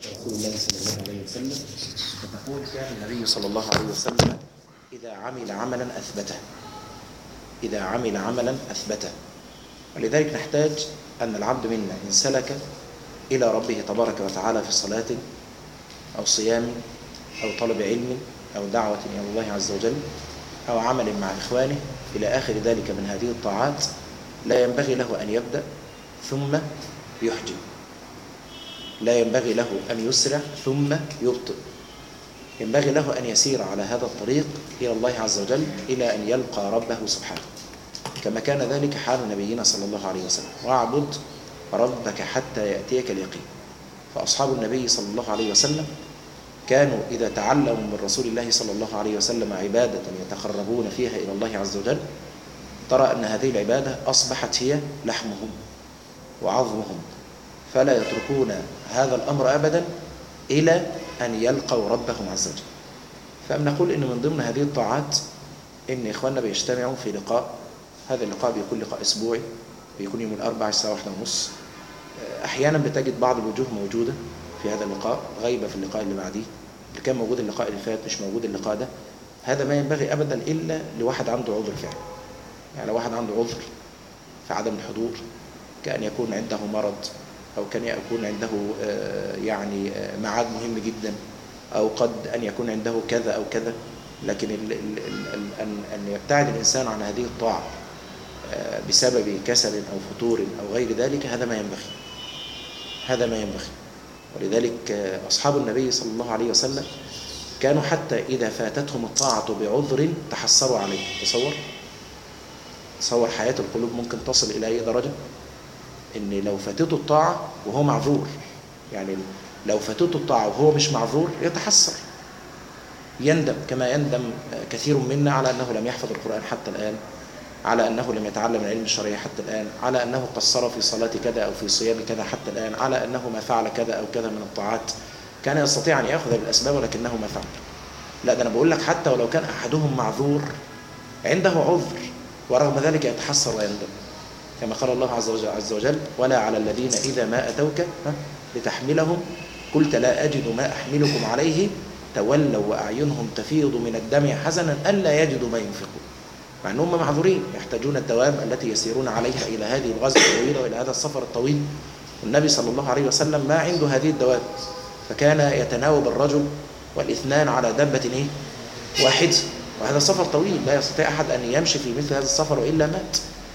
رسول الله صلى الله عليه وسلم فتقول كان النبي صلى الله عليه وسلم إذا عمل عملا أثبته إذا عمل عملا أثبته ولذلك نحتاج أن العبد منا إن سلك إلى ربه تبارك وتعالى في صلاة أو صيام أو طلب علم أو دعوة إلى الله عز وجل أو عمل مع إخوانه إلى آخر ذلك من هذه الطاعات لا ينبغي له أن يبدأ ثم يحجم لا ينبغي له أن يسرع ثم يبطئ ينبغي له أن يسير على هذا الطريق إلى الله عز وجل إلى أن يلقى ربه سبحانه كما كان ذلك حال نبينا صلى الله عليه وسلم واعبد ربك حتى يأتيك اليقين فأصحاب النبي صلى الله عليه وسلم كانوا إذا تعلموا من رسول الله صلى الله عليه وسلم عبادة يتقربون فيها إلى الله عز وجل ترى أن هذه العبادة أصبحت هي لحمهم وعظمهم فلا يتركون هذا الأمر أبدا إلى أن يلقوا ربهم عز وجل فنقول إن من ضمن هذه الطاعات إن إخواننا بيجتمعوا في لقاء هذا اللقاء بيكون لقاء أسبوعي بيكون يوم الأربع الساعة واحدة ونص أحيانا بتجد بعض الوجوه موجودة في هذا اللقاء غايبة في اللقاء اللي بعديه اللي كان موجود اللقاء اللي فات مش موجود اللقاء ده هذا ما ينبغي أبدا إلا لواحد عنده عذر فعلا يعني لو واحد عنده عذر في عدم الحضور كأن يكون عنده مرض أو كان يكون عنده يعني ميعاد مهم جدا أو قد أن يكون عنده كذا أو كذا لكن ال ال ال أن أن يبتعد الإنسان عن هذه الطاعة بسبب كسل أو فتور أو غير ذلك هذا ما ينبغي هذا ما ينبغي ولذلك أصحاب النبي صلى الله عليه وسلم كانوا حتى إذا فاتتهم الطاعة بعذر تحسروا عليه تصور تصور حياة القلوب ممكن تصل إلى أي درجة ان لو فاتته الطاعة وهو معذور يعني لو فاتته الطاعة وهو مش معذور يتحسر يندم كما يندم كثير منا على أنه لم يحفظ القرآن حتى الآن على أنه لم يتعلم العلم الشرعي حتى الآن على أنه قصر في صلاة كذا أو في صيام كذا حتى الآن على أنه ما فعل كذا أو كذا من الطاعات كان يستطيع أن يأخذ بالأسباب ولكنه ما فعل لا ده أنا بقول لك حتى ولو كان أحدهم معذور عنده عذر ورغم ذلك يتحسر ويندم كما قال الله عز وجل, عز وجل ولا على الذين إذا ما أتوك لتحملهم قلت لا أجد ما أحملكم عليه تولوا وأعينهم تفيض من الدمع حزنا ألا يجدوا ما ينفقون مع أنهم معذورين يحتاجون الدوام التي يسيرون عليها إلى هذه الغزوة الطويلة وإلى هذا السفر الطويل والنبي صلى الله عليه وسلم ما عنده هذه الدوام فكان يتناوب الرجل والاثنان على دبة إيه؟ واحدة وهذا سفر طويل لا يستطيع أحد أن يمشي في مثل هذا السفر وإلا مات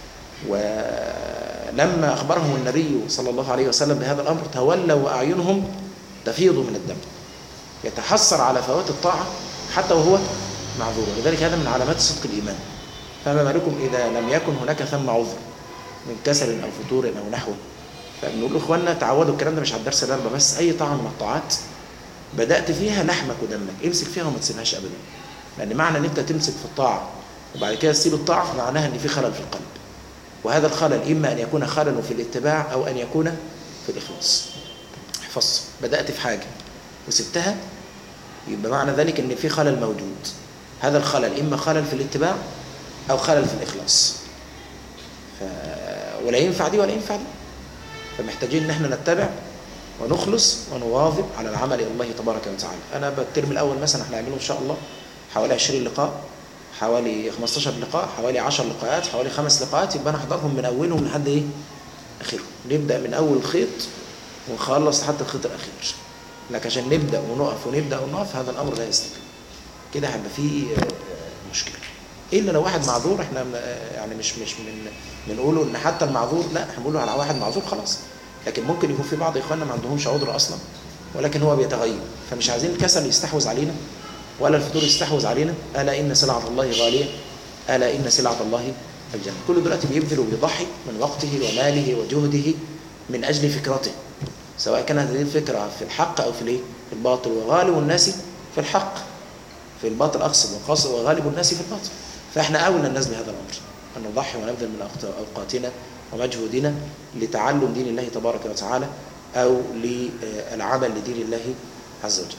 ولما أخبرهم النبي صلى الله عليه وسلم بهذا الأمر تولوا وأعينهم تفيض من الدم يتحسر على فوات الطاعة حتى وهو معذور ولذلك هذا من علامات صدق الإيمان فما بالكم إذا لم يكن هناك ثم عذر من كسل أو فتور أو نحوه فبنقول لإخواننا تعودوا الكلام ده مش على الدرس الأربع بس أي طاعة من الطاعات بدأت فيها لحمك ودمك امسك فيها وما تسيبهاش أبدا لأن معنى أن أنت تمسك في الطاعة وبعد كده تسيب الطاعة معناها أن في خلل في القلب وهذا الخلل إما أن يكون خلل في الاتباع أو أن يكون في الإخلاص احفظ بدأت في حاجة وسبتها يبقى معنى ذلك أن في خلل موجود هذا الخلل إما خلل في الاتباع أو خلل في الإخلاص ف... ولا ينفع دي ولا ينفع دي فمحتاجين أن احنا نتبع ونخلص ونواظب على العمل إلى الله تبارك وتعالى أنا بالترم الأول مثلا احنا هنعمله إن شاء الله حوالي 20 لقاء حوالي 15 لقاء حوالي 10 لقاءات حوالي خمس لقاءات يبقى انا احضرهم من اولهم لحد ايه اخرهم نبدا من اول الخيط ونخلص لحد الخيط الاخير لكن عشان نبدا ونقف ونبدا ونقف هذا الامر لا يستمر كده هيبقى فيه مشكله الا لو واحد معذور احنا يعني مش مش من بنقوله ان حتى المعذور لا احنا بنقوله على واحد معذور خلاص لكن ممكن يكون في بعض اخواننا ما عندهمش عذر اصلا ولكن هو بيتغير فمش عايزين الكسل يستحوذ علينا ولا الفطور يستحوذ علينا ألا إن سلعة الله غالية ألا إن سلعة الله الجنة كل دلوقتي بيبذل وبيضحي من وقته وماله وجهده من أجل فكرته سواء كانت هذه الفكرة في الحق أو في الايه في الباطل وغالب الناس في الحق في الباطل أقصد وغالب الناس في الباطل فإحنا أولى الناس بهذا الأمر أن نضحي ونبذل من أوقاتنا ومجهودنا لتعلم دين الله تبارك وتعالى أو للعمل لدين الله عز وجل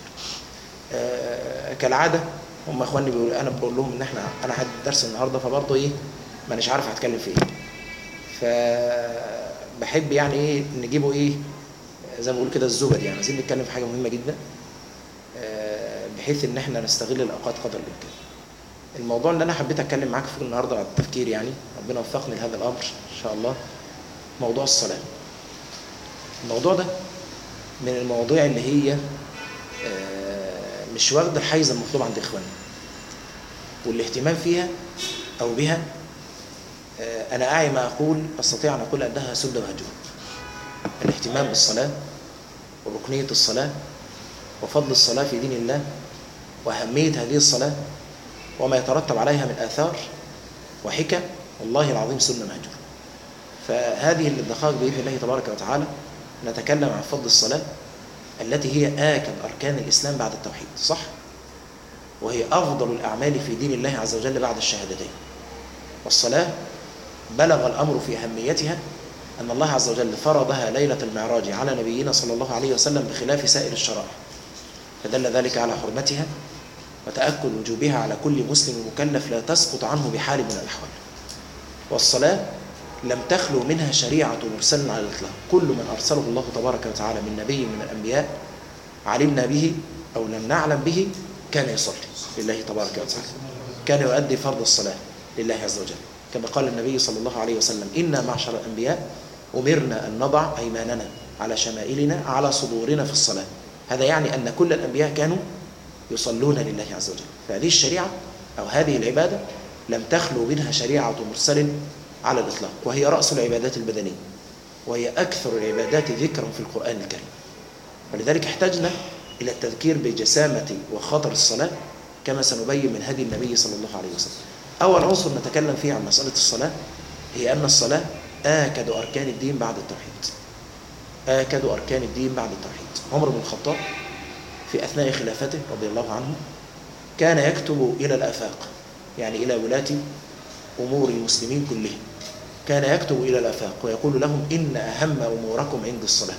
آه كالعاده هم اخواني بيقولوا انا بقول لهم ان احنا انا هدي درس النهارده فبرضه ايه مانيش عارف هتكلم في ايه فبحب يعني ايه نجيبه ايه زي ما بقول كده الزبد يعني عايزين نتكلم في حاجه مهمه جدا آه، بحيث ان احنا نستغل الاوقات قدر الامكان الموضوع اللي انا حبيت اتكلم معاك فيه النهارده على التفكير يعني ربنا وفقني لهذا الامر ان شاء الله موضوع الصلاه الموضوع ده من المواضيع اللي هي آه، مش واخده الحيز المطلوب عند اخواننا والاهتمام فيها او بها آه، انا اعي ما اقول استطيع ان اقول انها سنه مهجوره الاهتمام بالصلاه وركنيه الصلاه وفضل الصلاه في دين الله واهميه هذه الصلاه وما يترتب عليها من آثار وحكم والله العظيم سنة مهجورة فهذه الدقائق بإذن الله تبارك وتعالى نتكلم عن فضل الصلاة التي هي آكل أركان الإسلام بعد التوحيد صح؟ وهي أفضل الأعمال في دين الله عز وجل بعد الشهادتين والصلاة بلغ الأمر في أهميتها أن الله عز وجل فرضها ليلة المعراج على نبينا صلى الله عليه وسلم بخلاف سائر الشرائع فدل ذلك على حرمتها وتأكد وجوبها على كل مسلم مكلف لا تسقط عنه بحال من الأحوال والصلاة لم تخلو منها شريعة مرسل على الإطلاق كل من أرسله الله تبارك وتعالى من نبي من الأنبياء علمنا به أو لم نعلم به كان يصلي لله تبارك وتعالى كان يؤدي فرض الصلاة لله عز وجل كما قال النبي صلى الله عليه وسلم إنا معشر الأنبياء أمرنا أن نضع أيماننا على شمائلنا على صدورنا في الصلاة هذا يعني أن كل الأنبياء كانوا يصلون لله عز وجل فهذه الشريعة أو هذه العبادة لم تخلو منها شريعة مرسل على الإطلاق وهي رأس العبادات البدنية وهي أكثر العبادات ذكرا في القرآن الكريم ولذلك احتجنا إلى التذكير بجسامة وخطر الصلاة كما سنبين من هدي النبي صلى الله عليه وسلم أول عنصر نتكلم فيه عن مسألة الصلاة هي أن الصلاة آكد أركان الدين بعد التوحيد آكد أركان الدين بعد التوحيد عمر بن الخطاب في أثناء خلافته رضي الله عنه كان يكتب إلى الآفاق يعني إلى ولاة أمور المسلمين كلهم كان يكتب إلى الآفاق ويقول لهم إن أهم أموركم عند الصلاة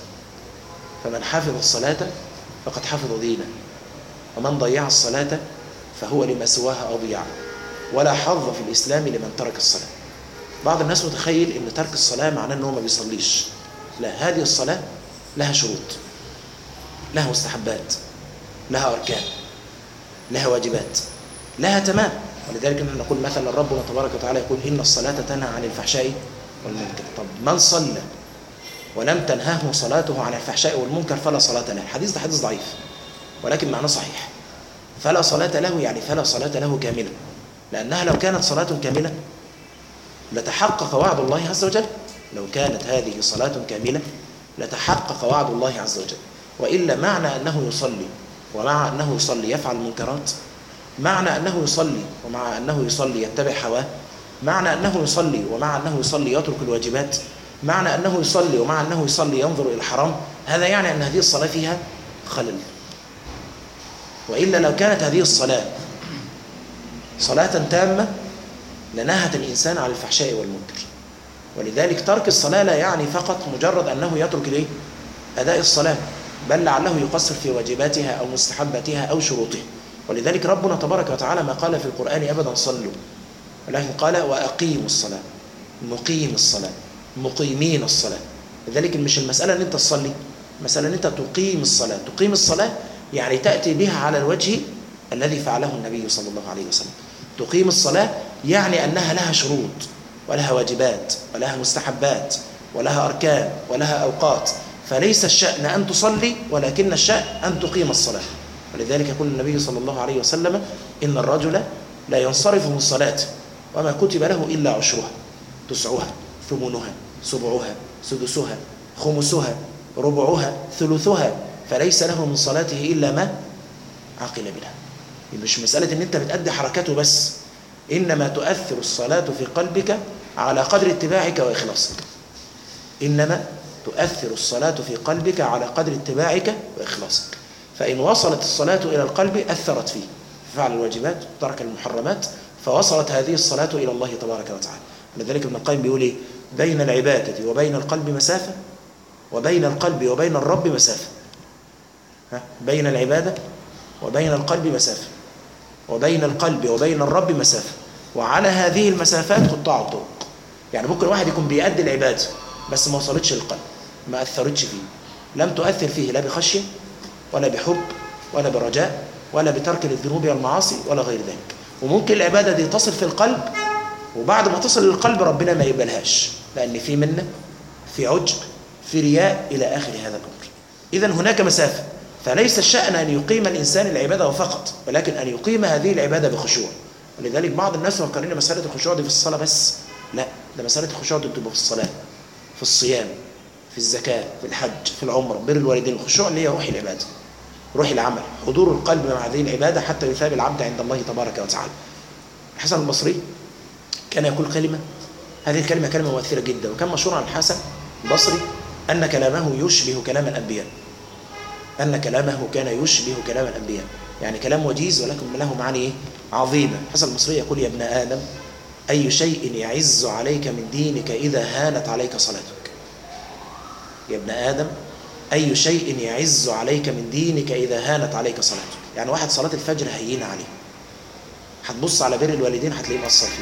فمن حفظ الصلاة فقد حفظ دينه ومن ضيع الصلاة فهو لما سواها أضيع ولا حظ في الإسلام لمن ترك الصلاة بعض الناس متخيل ان ترك الصلاة معناه ان هو ما بيصليش لا هذه الصلاة لها شروط لها مستحبات لها أركان لها واجبات لها تمام ولذلك نحن نقول مثلا ربنا تبارك وتعالى يقول إن الصلاة تنهى عن الفحشاء والمنكر طب من صلى ولم تنهاه صلاته عن الفحشاء والمنكر فلا صلاة له الحديث ده حديث ضعيف ولكن معناه صحيح فلا صلاة له يعني فلا صلاة له كاملة لأنها لو كانت صلاة كاملة لتحقق وعد الله عز وجل لو كانت هذه صلاة كاملة لتحقق وعد الله عز وجل وإلا معنى أنه يصلي ومع أنه يصلي يفعل المنكرات معنى أنه يصلي ومع أنه يصلي يتبع هواه معنى أنه يصلي ومع أنه يصلي يترك الواجبات معنى أنه يصلي ومع أنه يصلي ينظر إلى الحرام هذا يعني أن هذه الصلاة فيها خلل وإلا لو كانت هذه الصلاة صلاة تامة لنهت الإنسان عن الفحشاء والمنكر ولذلك ترك الصلاة لا يعني فقط مجرد أنه يترك ليه؟ أداء الصلاة بل لعله يقصر في واجباتها أو مستحباتها أو شروطها ولذلك ربنا تبارك وتعالى ما قال في القرآن أبدا صلوا ولكن قال وأقيموا الصلاة مقيم الصلاة مقيمين الصلاة لذلك مش المسألة أن أنت تصلي المسألة أن أنت تقيم الصلاة تقيم الصلاة يعني تأتي بها على الوجه الذي فعله النبي صلى الله عليه وسلم تقيم الصلاة يعني أنها لها شروط ولها واجبات ولها مستحبات ولها أركان ولها أوقات فليس الشأن أن تصلي ولكن الشأن أن تقيم الصلاة ولذلك يقول النبي صلى الله عليه وسلم إن الرجل لا ينصرف من صلاته وما كتب له إلا عشرها تسعها ثمنها سبعها سدسها خمسها ربعها ثلثها فليس له من صلاته إلا ما عقل منها مش مسألة ان انت بتأدي حركاته بس إنما تؤثر الصلاة في قلبك على قدر اتباعك وإخلاصك إنما تؤثر الصلاة في قلبك على قدر اتباعك وإخلاصك فإن وصلت الصلاة إلى القلب أثرت فيه فعل الواجبات ترك المحرمات فوصلت هذه الصلاة إلى الله تبارك وتعالى لذلك ابن القيم بيقول إيه بين العبادة وبين القلب مسافة وبين القلب وبين الرب مسافة ها؟ بين العبادة وبين القلب مسافة وبين القلب وبين الرب مسافة وعلى هذه المسافات قطاع الطرق يعني ممكن واحد يكون بيأدي العبادة بس ما وصلتش للقلب ما أثرتش فيه لم تؤثر فيه لا بخشية ولا بحب ولا برجاء ولا بترك للذنوب والمعاصي ولا غير ذلك وممكن العبادة دي تصل في القلب وبعد ما تصل للقلب ربنا ما يقبلهاش لأن في منة في عجب في رياء إلى آخر هذا الأمر إذا هناك مسافة فليس الشأن أن يقيم الإنسان العبادة فقط ولكن أن يقيم هذه العبادة بخشوع ولذلك بعض الناس فكرين مسألة الخشوع دي في الصلاة بس لا ده مسألة الخشوع دي بتبقى في الصلاة في الصيام في الزكاة في الحج في العمرة بر الوالدين الخشوع اللي هي روح العبادة روح العمل حضور القلب مع هذه العبادة حتى يثاب العبد عند الله تبارك وتعالى الحسن البصري كان يقول كلمة هذه الكلمة كلمة مؤثرة جدا وكان مشهور عن الحسن البصري أن كلامه يشبه كلام الأنبياء أن كلامه كان يشبه كلام الأنبياء يعني كلام وجيز ولكن له معاني عظيمة الحسن البصري يقول يا ابن آدم أي شيء يعز عليك من دينك إذا هانت عليك صلاتك يا ابن آدم أي شيء يعز عليك من دينك إذا هانت عليك صلاتك يعني واحد صلاة الفجر هينة عليه هتبص على بر الوالدين هتلاقيه مقصر فيه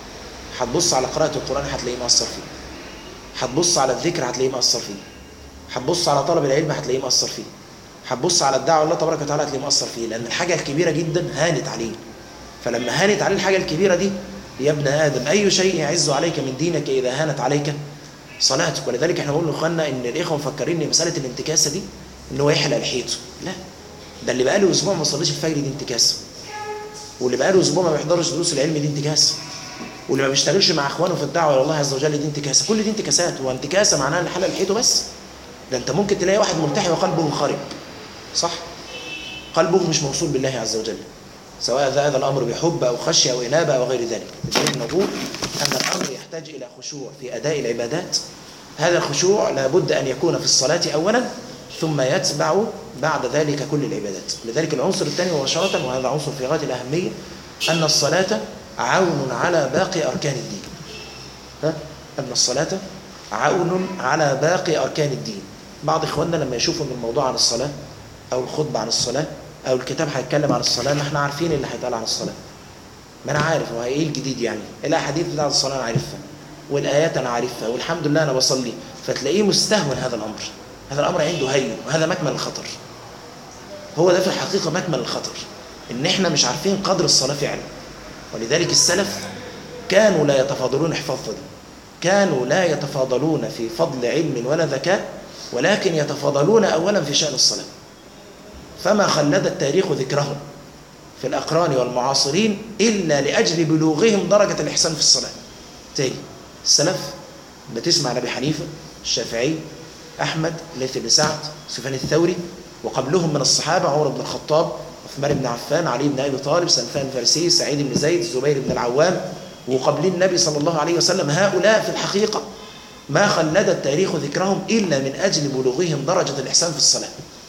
هتبص على قراءة القرآن هتلاقيه مقصر فيه هتبص على الذكر هتلاقيه مقصر فيه هتبص على طلب العلم هتلاقيه مقصر فيه هتبص على الدعوة الله تبارك وتعالى هتلاقيه مقصر فيه لأن الحاجة الكبيرة جدا هانت عليه فلما هانت عليه الحاجة الكبيرة دي يا ابن آدم أي شيء يعز عليك من دينك إذا هانت عليك صلاتك ولذلك احنا بنقول لاخواننا ان الاخوه مفكرين ان مساله الانتكاسه دي ان هو يحلق لحيته لا ده اللي بقاله اسبوع ما صليش الفجر دي انتكاسه واللي بقاله اسبوع ما بيحضرش دروس العلم دي انتكاسه واللي ما بيشتغلش مع اخوانه في الدعوه الى الله عز وجل دي انتكاسه كل دي انتكاسات هو انتكاسه معناها ان حلق لحيته بس ده انت ممكن تلاقي واحد ملتحي وقلبه منخرب صح قلبه مش موصول بالله عز وجل سواء هذا الامر بحب او خشيه او انابه او غير ذلك لذلك نقول ان الامر يحتاج الى خشوع في اداء العبادات هذا الخشوع لابد ان يكون في الصلاه اولا ثم يتبع بعد ذلك كل العبادات لذلك العنصر الثاني مباشره وهذا عنصر في غايه الاهميه ان الصلاه عون على باقي اركان الدين ها؟ ان الصلاه عون على باقي اركان الدين بعض اخواننا لما يشوفوا ان الموضوع عن الصلاه او الخطبه عن الصلاه او الكتاب هيتكلم عن الصلاه ما احنا عارفين اللي هيتقال عن الصلاه ما انا عارف هو ايه الجديد يعني الاحاديث بتاعت الصلاه انا عارفها والايات انا عارفها والحمد لله انا بصلي فتلاقيه مستهون هذا الامر هذا الامر عنده هين وهذا مكمن الخطر هو ده في الحقيقه مكمن الخطر ان احنا مش عارفين قدر الصلاه فعلا ولذلك السلف كانوا لا يتفاضلون احفظوا دي كانوا لا يتفاضلون في فضل علم ولا ذكاء ولكن يتفاضلون اولا في شان الصلاه فما خلد التاريخ ذكرهم في الأقران والمعاصرين إلا لأجل بلوغهم درجة الإحسان في الصلاة تاني السلف بتسمع نبي حنيفة الشافعي أحمد ليث بن سعد سفيان الثوري وقبلهم من الصحابة عمر بن الخطاب عثمان بن عفان علي بن أبي طالب سلمان الفارسي سعيد بن زيد الزبير بن العوام وقبلين النبي صلى الله عليه وسلم هؤلاء في الحقيقة ما خلد التاريخ ذكرهم إلا من أجل بلوغهم درجة الإحسان في الصلاة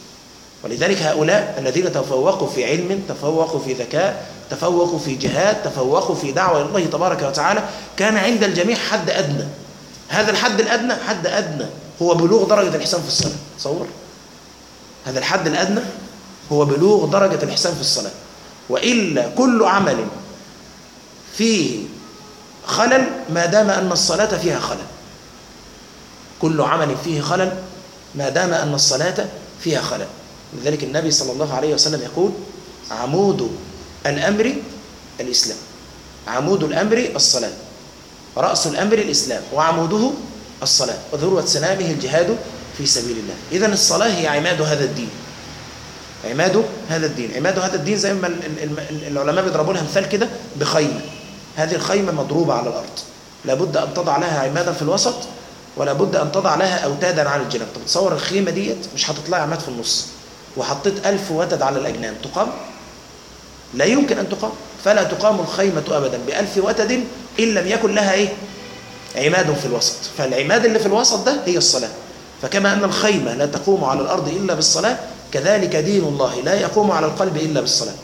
ولذلك هؤلاء الذين تفوقوا في علم تفوقوا في ذكاء تفوقوا في جهاد تفوقوا في دعوة إلى الله تبارك وتعالى كان عند الجميع حد أدنى هذا الحد الأدنى حد أدنى هو بلوغ درجة الإحسان في الصلاة تصور هذا الحد الأدنى هو بلوغ درجة الإحسان في الصلاة وإلا كل عمل فيه خلل ما دام أن الصلاة فيها خلل كل عمل فيه خلل ما دام أن الصلاة فيها خلل لذلك النبي صلى الله عليه وسلم يقول عمود الأمر الإسلام عمود الأمر الصلاة رأس الأمر الإسلام وعموده الصلاة وذروة سنامه الجهاد في سبيل الله إذا الصلاة هي عماد هذا الدين عماد هذا الدين عماد هذا الدين زي ما العلماء بيضربوا لها مثال كده بخيمة هذه الخيمة مضروبة على الأرض لابد أن تضع لها عمادا في الوسط ولا بد أن تضع لها أوتادا على الجناب طب تصور الخيمة ديت مش هتطلع عماد في النص وحطيت ألف وتد على الأجنام تقام لا يمكن أن تقام فلا تقام الخيمة أبدا بألف وتد إن لم يكن لها إيه عماد في الوسط فالعماد اللي في الوسط ده هي الصلاة فكما أن الخيمة لا تقوم على الأرض إلا بالصلاة كذلك دين الله لا يقوم على القلب إلا بالصلاة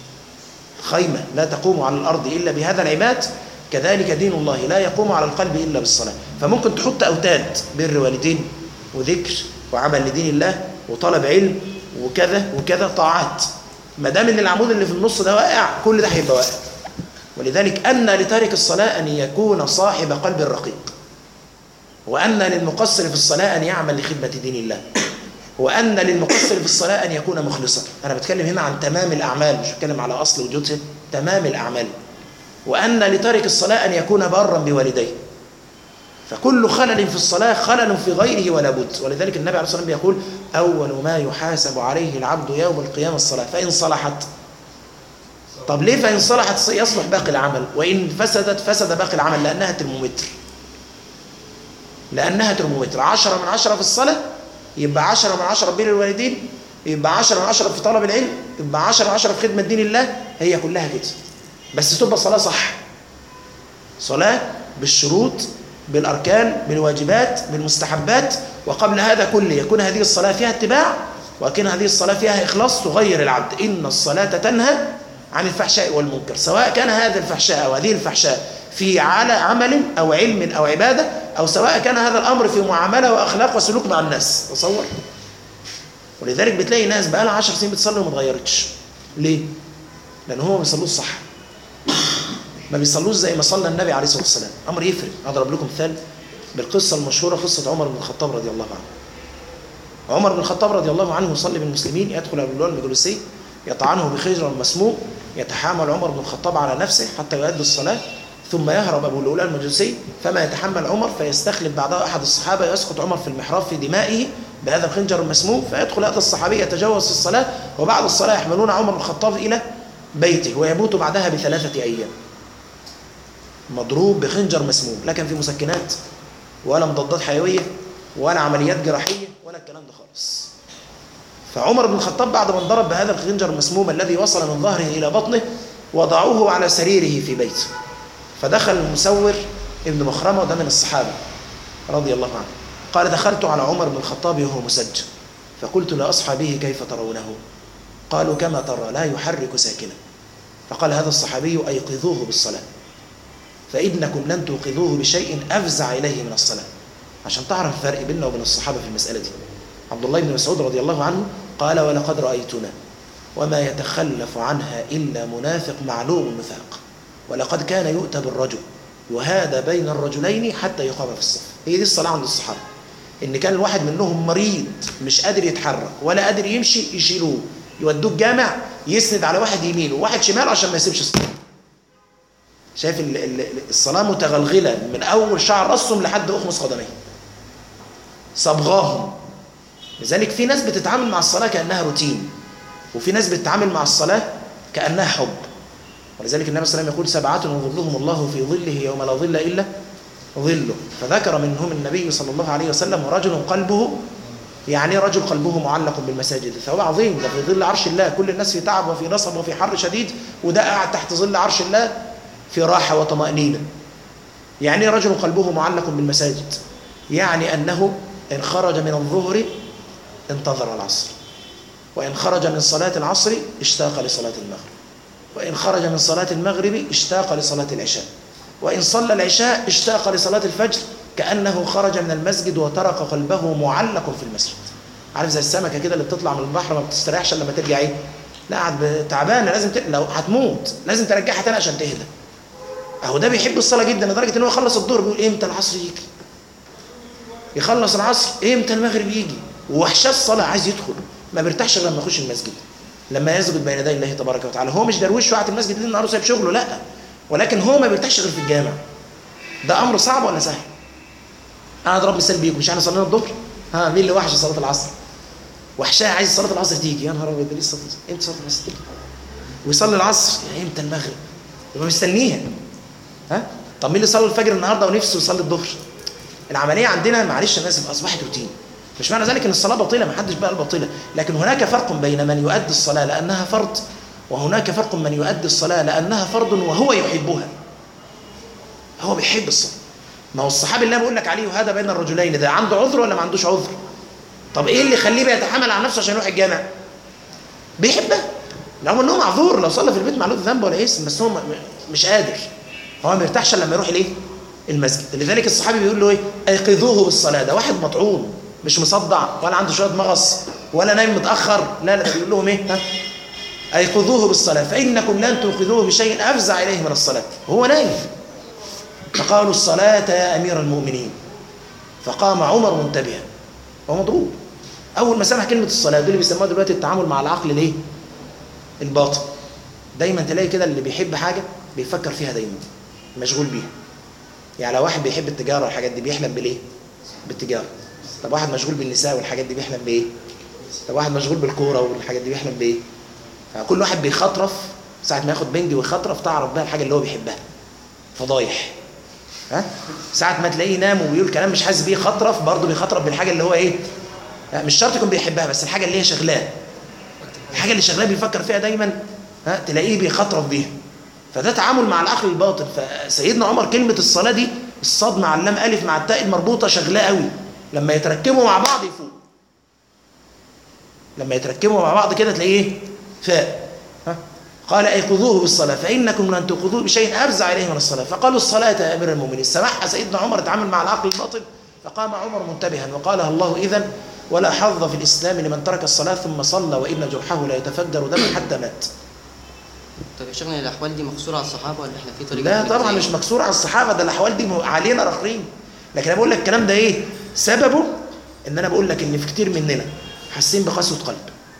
خيمة لا تقوم على الأرض إلا بهذا العماد كذلك دين الله لا يقوم على القلب إلا بالصلاة فممكن تحط أوتاد بر والدين وذكر وعمل لدين الله وطلب علم وكذا وكذا طاعات ما دام ان العمود اللي في النص ده واقع كل ده هيبقى واقع ولذلك ان لتارك الصلاه ان يكون صاحب قلب رقيق وان للمقصر في الصلاه ان يعمل لخدمه دين الله وأن للمقصر في الصلاة أن يكون مخلصا أنا بتكلم هنا عن تمام الأعمال مش بتكلم على أصل وجودها تمام الأعمال وأن لتارك الصلاة أن يكون برا بوالديه فكل خلل في الصلاة خلل في غيره ولا بد ولذلك النبي عليه الصلاة والسلام يقول أول ما يحاسب عليه العبد يوم القيامة الصلاة فإن صلحت طب ليه فإن صلحت يصلح باقي العمل وإن فسدت فسد باقي العمل لأنها ترمومتر لأنها ترمومتر عشرة من عشرة في الصلاة يبقى عشرة من عشرة بين الوالدين يبقى عشرة من عشرة في طلب العلم يبقى عشرة من عشرة في خدمة دين الله هي كلها كده بس تبقى صلاة صح صلاة بالشروط بالأركان بالواجبات بالمستحبات وقبل هذا كله يكون هذه الصلاة فيها اتباع وكان هذه الصلاة فيها إخلاص تغير العبد إن الصلاة تنهى عن الفحشاء والمنكر سواء كان هذا الفحشاء أو هذه الفحشاء في على عمل أو علم أو عبادة أو سواء كان هذا الأمر في معاملة وأخلاق وسلوك مع الناس تصور ولذلك بتلاقي ناس بقى لها 10 سنين بتصلي وما اتغيرتش ليه؟ لأن هم ما بيصلوش صح ما بيصلوش زي ما صلى النبي عليه الصلاة والسلام أمر يفرق أضرب لكم مثال بالقصة المشهورة قصة عمر بن الخطاب رضي الله عنه عمر بن الخطاب رضي الله عنه يصلي بالمسلمين يدخل أبو اللؤلؤ المجلسي يطعنه بخجر مسموم يتحامل عمر بن الخطاب على نفسه حتى يؤدي الصلاة ثم يهرب أبو اللؤلؤ المجلسي فما يتحمل عمر فيستخلف بعدها أحد الصحابة يسقط عمر في المحراب في دمائه بهذا الخنجر المسموم فيدخل هذا الصحابي يتجاوز في الصلاة وبعد الصلاة يحملون عمر بن الخطاب إلى بيته ويموت بعدها بثلاثة أيام مضروب بخنجر مسموم لا كان في مسكنات ولا مضادات حيوية ولا عمليات جراحية ولا الكلام ده خالص فعمر بن الخطاب بعد ما انضرب بهذا الخنجر المسموم الذي وصل من ظهره إلى بطنه وضعوه على سريره في بيته فدخل المسور ابن مخرمة وده من الصحابة رضي الله عنه قال دخلت على عمر بن الخطاب وهو مسجل فقلت لأصحابه كيف ترونه قالوا كما ترى لا يحرك ساكنا فقال هذا الصحابي أيقظوه بالصلاة فإنكم لن توقظوه بشيء أفزع إليه من الصلاة عشان تعرف الفرق بيننا وبين الصحابة في المسألة دي عبد الله بن مسعود رضي الله عنه قال ولقد رأيتنا وما يتخلف عنها إلا منافق معلوم النفاق ولقد كان يؤتى بالرجل وهذا بين الرجلين حتى يقام في الصف هي دي الصلاة عند الصحابة إن كان الواحد منهم مريض مش قادر يتحرك ولا قادر يمشي يشيلوه يودوه الجامع يسند على واحد يمينه وواحد شماله عشان ما يسيبش الصلاة شايف الصلاة متغلغلة من أول شعر رأسهم لحد أخمص قدميه صبغاهم لذلك في ناس بتتعامل مع الصلاة كأنها روتين وفي ناس بتتعامل مع الصلاة كأنها حب ولذلك النبي صلى الله عليه وسلم يقول سبعة يظلهم الله في ظله يوم لا ظل إلا ظله فذكر منهم النبي صلى الله عليه وسلم رجل قلبه يعني رجل قلبه معلق بالمساجد ثواب عظيم ده في ظل عرش الله كل الناس في تعب وفي نصب وفي حر شديد وده قاعد تحت ظل عرش الله في راحة وطمأنينة يعني رجل قلبه معلق بالمساجد يعني أنه إن خرج من الظهر انتظر العصر وإن خرج من صلاة العصر اشتاق لصلاة المغرب وإن خرج من صلاة المغرب اشتاق لصلاة العشاء وإن صلى العشاء اشتاق لصلاة الفجر كأنه خرج من المسجد وترك قلبه معلق في المسجد عارف زي السمكة كده اللي بتطلع من البحر ما بتستريحش لما ترجع ايه لا قاعد تعبانة لازم ت... لو هتموت لازم ترجعها تاني عشان تهدى اهو ده بيحب الصلاة جدا لدرجة ان هو يخلص الظهر بيقول امتى العصر يجي يخلص العصر امتى المغرب يجي ووحشاه الصلاة عايز يدخل ما بيرتاحش غير لما يخش المسجد لما يسجد بين يدي الله تبارك وتعالى هو مش درويش وقعت المسجد ليل نهار سايب شغله لا ولكن هو ما بيرتاحش غير في الجامع ده امر صعب ولا سهل انا اضرب مثال بيكم مش احنا صلينا الظهر ها مين اللي وحش صلاه العصر وحشاه عايز صلاه العصر تيجي يا نهار ابيض ليه صلاه امتى صلاه العصر تيجي ويصلي العصر يعني امتى المغرب يبقى مستنيها ها طب مين اللي صلى الفجر النهارده ونفسه يصلي الظهر العمليه عندنا معلش الناس اصبحت روتين مش معنى ذلك ان الصلاه باطله ما حدش بقى باطله لكن هناك فرق بين من يؤدي الصلاه لانها فرض وهناك فرق من يؤدي الصلاه لانها فرض وهو يحبها هو بيحب الصلاه ما هو الصحابي اللي انا بقول لك عليه وهذا بين الرجلين ده عنده عذر ولا ما عندوش عذر طب ايه اللي يخليه بيتحمل على نفسه عشان يروح الجامع بيحبها رغم ان هو معذور لو صلى في البيت معلوش ذنب ولا اسم بس هو مش قادر هو ما بيرتاحش لما يروح الايه المسجد لذلك الصحابي بيقول له ايه ايقظوه بالصلاه ده واحد مطعون مش مصدع ولا عنده شويه مغص ولا نايم متاخر لا لا بيقول لهم ايه ها ايقظوه بالصلاه فانكم لن توقظوه بشيء افزع اليه من الصلاه وهو نايم فقالوا الصلاه يا امير المؤمنين فقام عمر منتبها ومضروب اول ما سمع كلمه الصلاه دول اللي بيسموها دلوقتي التعامل مع العقل الايه الباطن دايما تلاقي كده اللي بيحب حاجه بيفكر فيها دايما مشغول بيها يعني لو واحد بيحب التجاره والحاجات دي بيحلم بالايه بالتجاره طب واحد مشغول بالنساء والحاجات دي بيحلم بايه طب واحد مشغول بالكوره والحاجات دي بيحلم بايه فكل واحد بيخطرف ساعه ما ياخد بنج ويخطرف تعرف بقى الحاجه اللي هو بيحبها فضايح ها ساعه ما تلاقيه نام وبيقول كلام مش حاسس بيه خطرف برضه بيخطرف بالحاجه اللي هو ايه لا مش شرط يكون بيحبها بس الحاجه اللي هي شغلاه الحاجه اللي شغلاه بيفكر فيها دايما ها تلاقيه بيخطرف بيها فده تعامل مع العقل الباطن فسيدنا عمر كلمه الصلاه دي الصاد مع اللام الف مع التاء المربوطه شغلاه قوي لما يتركبوا مع بعض يفوق لما يتركبوا مع بعض كده تلاقيه ايه فاء ها قال ايقظوه بالصلاه فانكم لن تقظوه بشيء افزع اليه من الصلاه فقالوا الصلاه يا امير المؤمنين سمعها سيدنا عمر يتعامل مع العقل الباطن فقام عمر منتبها وقالها الله اذا ولا حظ في الاسلام لمن ترك الصلاه ثم صلى وان جرحه لا يتفجر دما حتى مات طب يا شيخنا الاحوال دي مقصوره على الصحابه ولا احنا في طريقه لا تانية طبعا زي- مش مكسور على الصحابه ده الاحوال دي علينا رخرين لكن انا بقول لك الكلام ده ايه سببه ان انا بقول لك ان في كتير مننا حاسين بقسوه قلب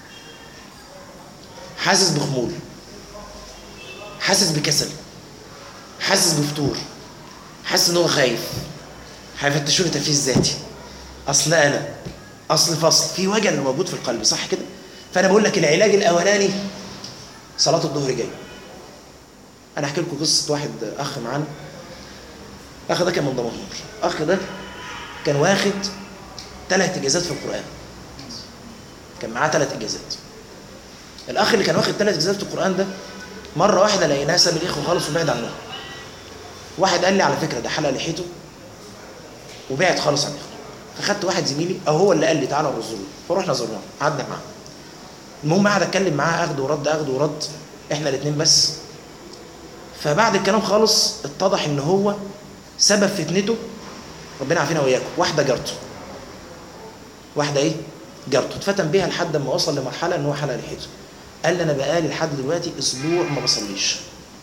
حاسس بخمول حاسس بكسل حاسس بفتور حاسس ان هو خايف هيفتشوني تنفيذ ذاتي اصل انا اصل فصل في وجل موجود في القلب صح كده فانا بقول لك العلاج الاولاني صلاه الظهر جاي انا احكي لكم قصه واحد اخ معانا الاخ ده كان من دمنهور الاخ ده كان واخد ثلاث اجازات في القران كان معاه ثلاث اجازات الاخ اللي كان واخد ثلاث اجازات في القران ده مره واحده لقيناه ساب الاخوه خالص وبعد عنهم واحد قال لي على فكره ده حلق لحيته وبعد خالص عن الاخوه فخدت واحد زميلي او هو اللي قال لي تعالى نزوره فرحنا زرناه قعدنا معاه المهم قعد اتكلم معاه اخد ورد اخد ورد احنا الاثنين بس فبعد الكلام خالص اتضح ان هو سبب فتنته ربنا عافينا وياكم واحده جارته واحده ايه جارته اتفتن بيها لحد ما وصل لمرحله ان هو حلق لحيته قال لي انا بقالي لحد دلوقتي اسبوع ما بصليش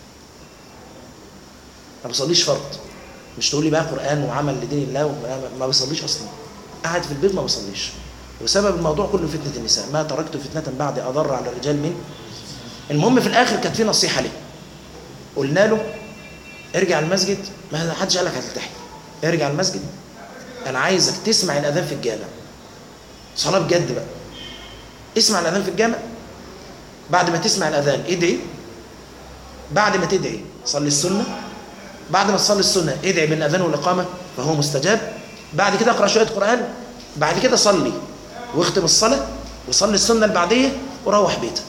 ما بصليش فرض مش تقول لي بقى قران وعمل لدين الله وما ما بصليش اصلا قاعد في البيت ما بصليش وسبب الموضوع كله فتنه النساء ما تركت فتنه بعد اضر على الرجال من المهم في الاخر كانت في نصيحه ليه قلنا له ارجع المسجد ما حدش قال لك هتلتحي ارجع المسجد انا عايزك تسمع الاذان في الجامع صلاه بجد بقى اسمع الاذان في الجامع بعد ما تسمع الاذان ادعي بعد ما تدعي صلي السنه بعد ما تصلي السنه ادعي بالاذان والاقامه فهو مستجاب بعد كده اقرا شويه قران بعد كده صلي واختم الصلاه وصلي السنه البعديه وروح بيتك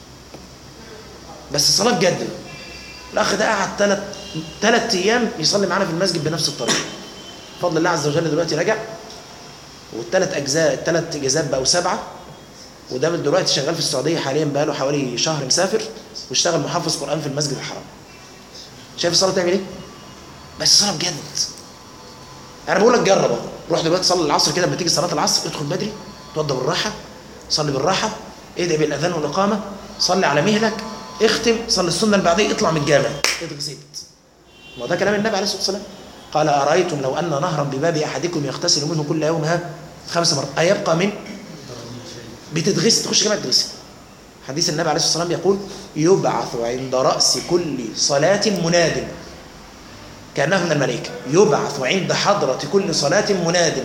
بس صلاه بجد بقى. الاخ ده قعد ثلاث ثلاث ايام يصلي معانا في المسجد بنفس الطريقه بفضل الله عز وجل دلوقتي رجع والثلاث اجزاء الثلاث اجازات بقوا سبعه وده دلوقتي شغال في السعوديه حاليا بقى له حوالي شهر مسافر واشتغل محافظ قران في المسجد الحرام شايف الصلاه تعمل ايه بس صلاه بجد انا بقول لك جرب اهو روح دلوقتي صلي العصر كده لما تيجي صلاه العصر ادخل بدري اتوضى بالراحه صلي بالراحه ادعي بالاذان والاقامه صلي على مهلك اختم صلي السنه البعديه اطلع من الجامع اتغسلت ما ده كلام النبي عليه الصلاه والسلام قال ارايتم لو ان نهرا بباب احدكم يغتسل منه كل يوم ها خمس مرات ايبقى من بتتغسل تخش جامع تتغسل حديث النبي عليه الصلاه والسلام يقول يبعث عند راس كل صلاه مناد كانه من الملائكه يبعث عند حضره كل صلاه مناد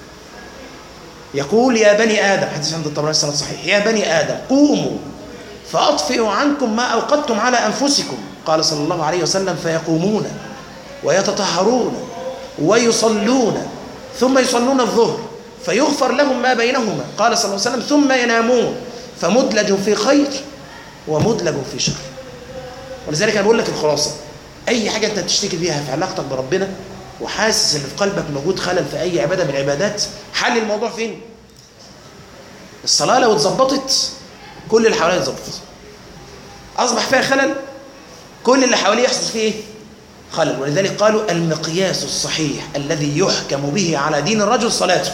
يقول يا بني ادم حديث عند الطبراني السند صحيح يا بني ادم قوموا فاطفئوا عنكم ما اوقدتم على انفسكم قال صلى الله عليه وسلم فيقومون ويتطهرون ويصلون ثم يصلون الظهر فيغفر لهم ما بينهما قال صلى الله عليه وسلم ثم ينامون فمدلج في خير ومدلج في شر ولذلك انا بقول لك الخلاصه اي حاجه انت تشتكي فيها في علاقتك بربنا وحاسس ان في قلبك موجود خلل في اي عباده من العبادات حل الموضوع فين الصلاه لو اتظبطت كل اللي حواليها اتظبط اصبح فيها خلل كل اللي حواليه يحصل فيه ايه خلل ولذلك قالوا المقياس الصحيح الذي يحكم به على دين الرجل صلاته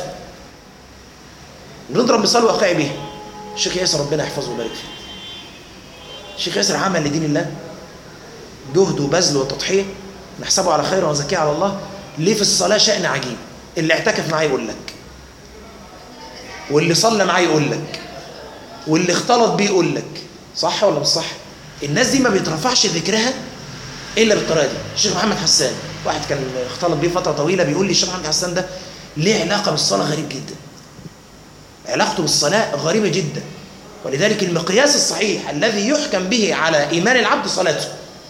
نضرب مثال واقعي به الشيخ ياسر ربنا يحفظه ويبارك فيه الشيخ ياسر عمل لدين الله جهد وبذل وتضحيه نحسبه على خير وزكيه على الله ليه في الصلاه شأن عجيب اللي اعتكف معاه يقول لك واللي صلى معاه يقول لك واللي اختلط بيه يقول لك صح ولا مش صح الناس دي ما بيترفعش ذكرها الا بالطريقه دي الشيخ محمد حسان واحد كان اختلط بيه فتره طويله بيقول لي الشيخ محمد حسان ده ليه علاقه بالصلاه غريب جدا علاقته بالصلاه غريبه جدا ولذلك المقياس الصحيح الذي يحكم به على ايمان العبد صلاته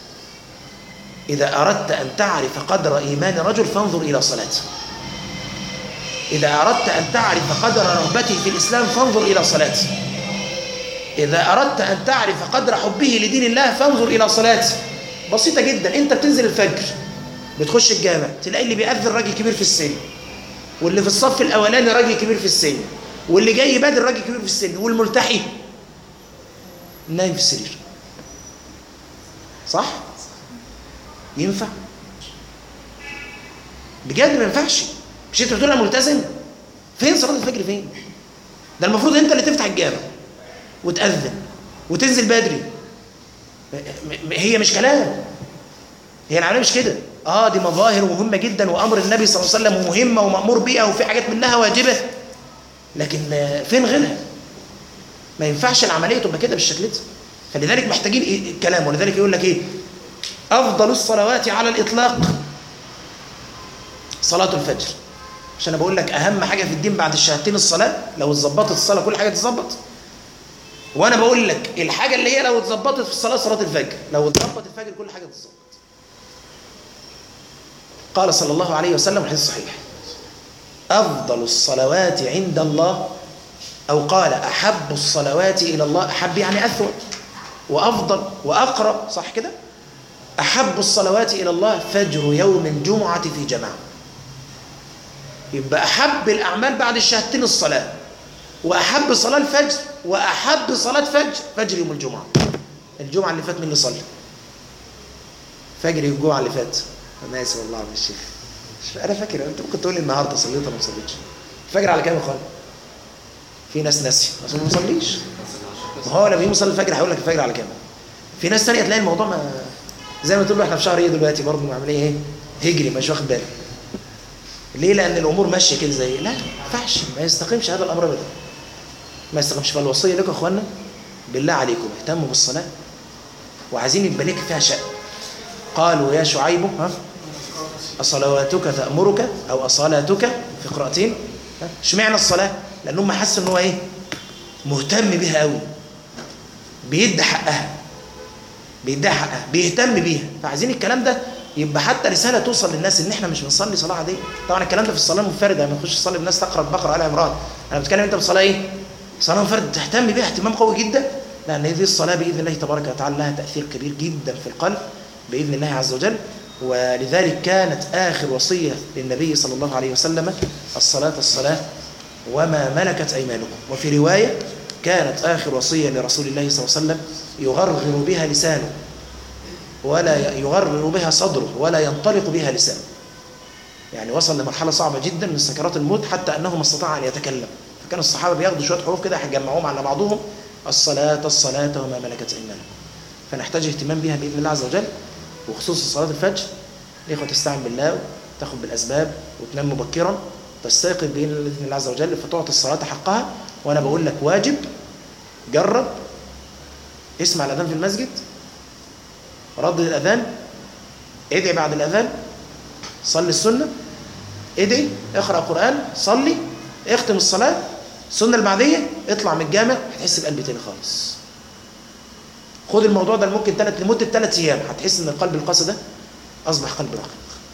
اذا اردت ان تعرف قدر ايمان رجل فانظر الى صلاته اذا اردت ان تعرف قدر رغبته في الاسلام فانظر الى صلاته إذا أردت أن تعرف قدر حبه لدين الله فانظر إلى صلاته بسيطة جدا أنت بتنزل الفجر بتخش الجامع تلاقي اللي بيأذن راجل كبير في السن واللي في الصف الأولاني راجل كبير في السن واللي جاي بدر راجل كبير في السن والملتحي نايم في السرير صح؟ ينفع؟ بجد ما ينفعش مش انت بتقول انا ملتزم فين صلاه الفجر فين ده المفروض انت اللي تفتح الجامع وتأذن وتنزل بدري هي مش كلام هي العمليه مش كده اه دي مظاهر مهمه جدا وامر النبي صلى الله عليه وسلم مهمه ومامور بيها وفي حاجات منها واجبه لكن فين غيرها ما ينفعش العمليه تبقى كده بالشكل ده فلذلك محتاجين إيه الكلام ولذلك يقول لك ايه افضل الصلوات على الاطلاق صلاه الفجر عشان انا بقول لك اهم حاجه في الدين بعد الشهادتين الصلاه لو اتظبطت الصلاه كل حاجه تتظبط وانا بقول لك الحاجه اللي هي لو اتظبطت في الصلاه صلاه الفجر لو اتظبط الفجر كل حاجه تتظبط قال صلى الله عليه وسلم الحديث صحيح افضل الصلوات عند الله او قال احب الصلوات الى الله احب يعني اثوب وافضل واقرب صح كده احب الصلوات الى الله فجر يوم الجمعه في جماعه يبقى احب الاعمال بعد الشهادتين الصلاه واحب صلاه الفجر واحب صلاه فجر فجر يوم الجمعه الجمعه اللي فات مين اللي صلى فجر الجمعه اللي فات انا اسف والله يا الشيخ انا فاكر انت ممكن تقول لي النهارده صليت ولا ما صليتش الفجر على كام يا اخوان في ناس ناسي اصل ما بيصليش ما هو لما يجي يصلي الفجر هيقول لك الفجر على كام في ناس ثانيه تلاقي الموضوع ما زي ما تقول له احنا في شهر ايه دلوقتي برضه عاملين ايه هجري مش واخد بالك ليه لان الامور ماشيه كده زي لا ما ينفعش ما يستقيمش هذا الامر ابدا ما يستقيمش فالوصيه لكم يا اخوانا بالله عليكم اهتموا بالصلاه وعايزين يبقى لك فيها شأن قالوا يا شعيب ها أصلواتك تأمرك أو أصلاتك في قراءتين اشمعنى الصلاة لأنهم حسوا ان هو إيه مهتم بها قوي بيدي حقها بيدي حقها بيهتم بيها فعايزين الكلام ده يبقى حتى رسالة توصل للناس ان احنا مش بنصلي صلاة عادية طبعا الكلام ده في الصلاة المنفردة لما تخش تصلي بالناس تقرأ بقرة آل عمران انا بتكلم انت بصلاة ايه صلاة منفردة تهتم بيها اهتمام قوي جدا لأن هذه الصلاة بإذن الله تبارك وتعالى لها تأثير كبير جدا في القلب بإذن الله عز وجل ولذلك كانت آخر وصية للنبي صلى الله عليه وسلم الصلاة الصلاة وما ملكت أيمانكم وفي رواية كانت آخر وصية لرسول الله صلى الله عليه وسلم يغرغر بها لسانه ولا يغرغر بها صدره ولا ينطلق بها لسانه يعني وصل لمرحلة صعبة جدا من سكرات الموت حتى أنه ما استطاع أن يتكلم فكان الصحابة بياخدوا شوية حروف كده هيجمعوهم على بعضهم الصلاة الصلاة وما ملكت أيمانكم فنحتاج اهتمام بها بإذن الله عز وجل وخصوصا صلاة الفجر الإخوة تستعن بالله وتاخد بالأسباب وتنام مبكرا تستيقظ بإذن الله عز وجل فتعطي الصلاة حقها وأنا بقول لك واجب جرب اسمع الأذان في المسجد ردد الأذان ادعي بعد الأذان صلي السنة ادعي اقرأ قرآن صلي اختم الصلاة السنة البعدية اطلع من الجامع هتحس بقلب تاني خالص خد الموضوع ده ممكن تلت لمدة ثلاث أيام هتحس إن القلب القاسي ده أصبح قلب رقيق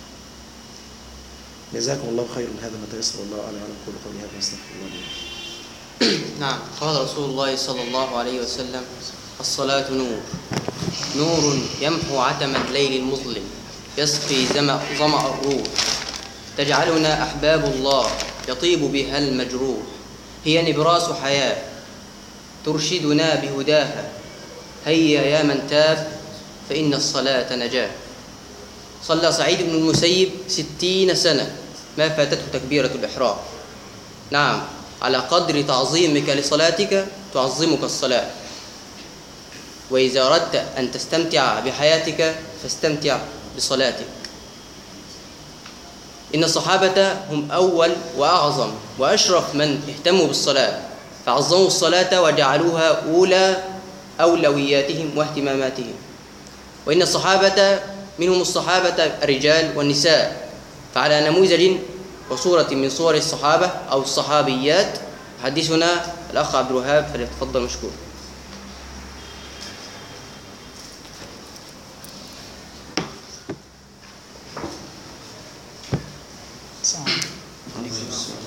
جزاكم الله خير من هذا ما تيسر الله أعلم على كل قولي هذا واستغفر الله لي نعم قال رسول الله صلى الله عليه وسلم الصلاة نور نور يمحو عتم الليل المظلم يسقي ظمأ ظمأ الروح تجعلنا أحباب الله يطيب بها المجروح هي نبراس حياة ترشدنا بهداها هيا يا من تاب فإن الصلاة نجاة صلى سعيد بن المسيب ستين سنة ما فاتته تكبيرة الإحرام نعم على قدر تعظيمك لصلاتك تعظمك الصلاة وإذا أردت أن تستمتع بحياتك فاستمتع بصلاتك إن الصحابة هم أول وأعظم وأشرف من اهتموا بالصلاة فعظموا الصلاة وجعلوها أولى أولوياتهم واهتماماتهم وإن الصحابة منهم الصحابة الرجال والنساء فعلى نموذج وصورة من صور الصحابة أو الصحابيات حدثنا الأخ عبد الوهاب فليتفضل مشكور السلام عليكم.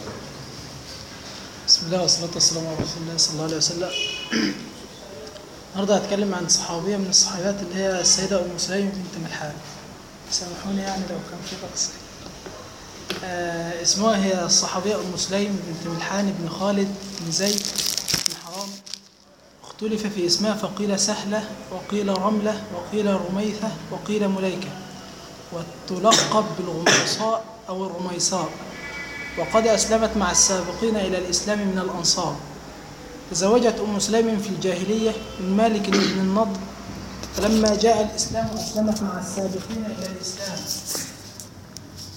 بسم الله والصلاة والسلام على رسول الله صلى الله عليه وسلم النهارده هتكلم عن صحابية من الصحابيات اللي هي السيدة أم سليم بنت ملحان سامحوني يعني لو كان في تقصير آه اسمها هي الصحابية أم سليم بنت ملحان بن خالد بن زيد بن حرام اختلف في اسمها فقيل سهلة وقيل رملة وقيل رميثة وقيل مليكة وتلقب بالغميصاء أو الرميصاء وقد أسلمت مع السابقين إلى الإسلام من الأنصار تزوجت أم سليم في الجاهلية من مالك بن النضر فلما جاء الإسلام أسلمت مع السابقين إلى الإسلام